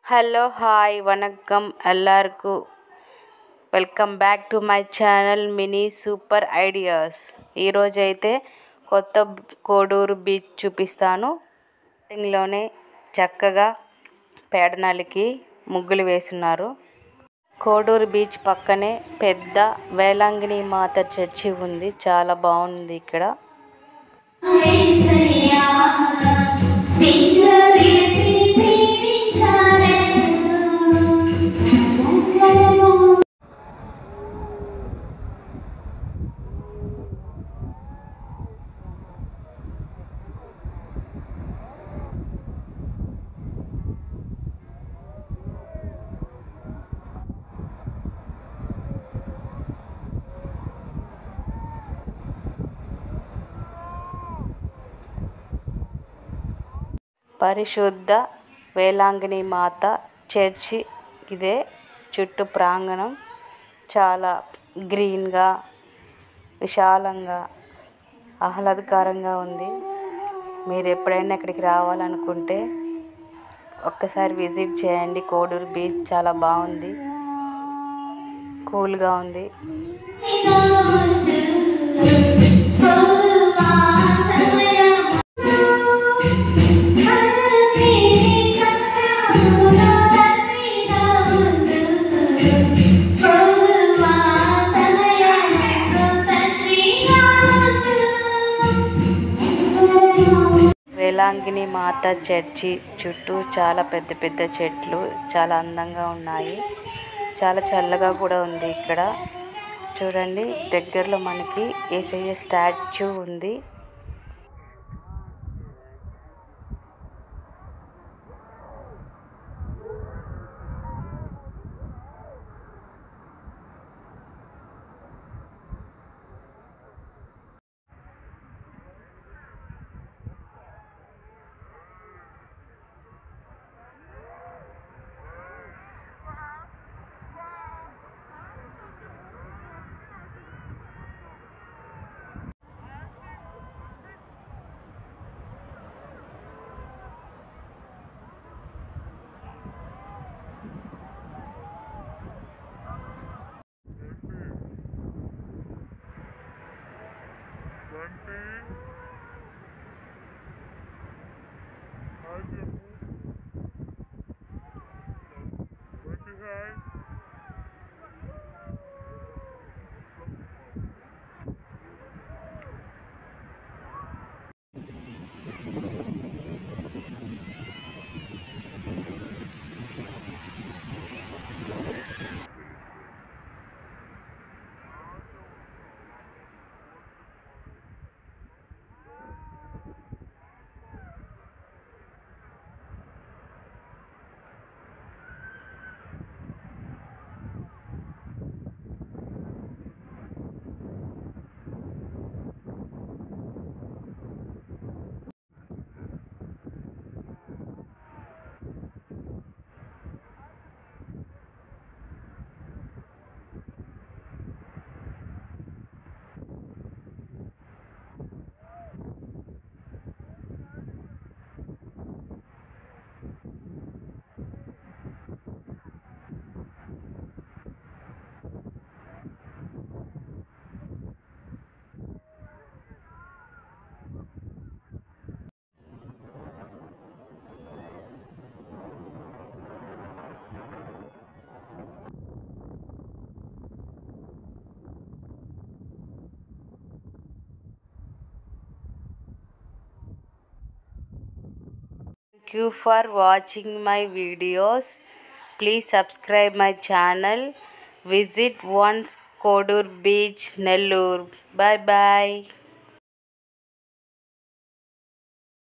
Hello hi వనక్కం ఎల్లరికూ welcome back to my channel mini super ideas ఈరోజైతే కొత్త కోడూరు బీచ్ చూపిస్తాను స్టార్టింగ్లోనే చక్కగా పేడనలికి ముగ్గులు వేసున్నారు కోడూరు బీచ్ పక్కనే పెద్ద వేలాంగిని మాత చర్చి ఉంది చాలా బాగుంది ఇక్కడ పరిశుద్ధ వేలాంగిని మాత చర్చి ఇదే చుట్టూ ప్రాంగణం చాలా గ్రీన్గా విశాలంగా ఆహ్లాదకరంగా ఉంది మీరు ఎప్పుడైనా ఇక్కడికి రావాలనుకుంటే ఒక్కసారి విజిట్ చేయండి కోడూరు బీచ్ చాలా బాగుంది కూల్గా ఉంది వేలాంగిని మాత చర్చి చుట్టూ చాలా పెద్ద పెద్ద చెట్లు చాలా అందంగా ఉన్నాయి చాలా చల్లగా కూడా ఉంది ఇక్కడ చూడండి దగ్గరలో మనకి ఏసయ్య స్టాచ్యూ ఉంది Twenty. High jump. Twenty high. Thank you for watching my videos. Please subscribe my channel. Visit once Kodur Beach, Nellore. Bye bye.